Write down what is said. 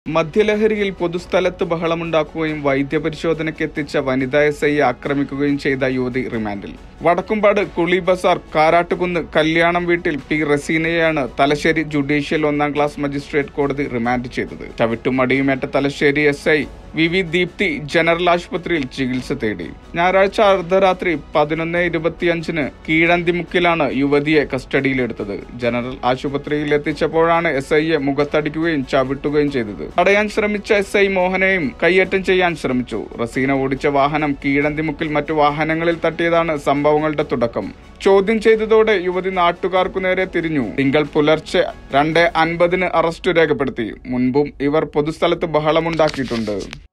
മദ്യലഹരിയിൽ പൊതുസ്ഥലത്ത് ബഹളമുണ്ടാക്കുകയും വൈദ്യപരിശോധനയ്ക്ക് എത്തിച്ച വനിതാ എസ് ഐയെ ആക്രമിക്കുകയും ചെയ്ത യുവതി റിമാൻഡിൽ വടക്കുംപാട് കുളി ബസാർ കാരാട്ടുകുന്ന് കല്യാണം വീട്ടിൽ പി റസീനയെയാണ് തലശ്ശേരി ജുഡീഷ്യൽ ഒന്നാം ക്ലാസ് മജിസ്ട്രേറ്റ് കോടതി റിമാൻഡ് ചെയ്തത് ചവിട്ടുമടിയുമേറ്റ Thalassery S I V V Deepthi general ആശുപത്രിയിൽ ചികിത്സ തേടി ഞായറാഴ്ച അർദ്ധരാത്രി പതിനൊന്ന് ഇരുപത്തിയഞ്ചിന് കീഴന്തിമുക്കിലാണ് യുവതിയെ കസ്റ്റഡിയിലെടുത്തത് ജനറൽ ആശുപത്രിയിൽ എത്തിച്ചപ്പോഴാണ് എസ് ഐയെ മുഖത്തടിക്കുകയും ചവിട്ടുകയും ചെയ്തത് തടയാൻ ശ്രമിച്ച എസ് ഐ മോഹനെയും കയ്യേറ്റം ചെയ്യാൻ ശ്രമിച്ചു റസീന ഓടിച്ച വാഹനം കീഴന്തിമുക്കിൽ മറ്റു വാഹനങ്ങളിൽ തട്ടിയതാണ് സംഭവങ്ങളുടെ തുടക്കം ചോദ്യം ചെയ്തതോടെ യുവതി നാട്ടുകാർക്കു നേരെ തിരിഞ്ഞു തിങ്കൾ പുലർച്ചെ രണ്ട് അൻപതിന് അറസ്റ്റ് രേഖപ്പെടുത്തി മുൻപും ഇവർ പൊതുസ്ഥലത്ത് ബഹളമുണ്ടാക്കിയിട്ടുണ്ട്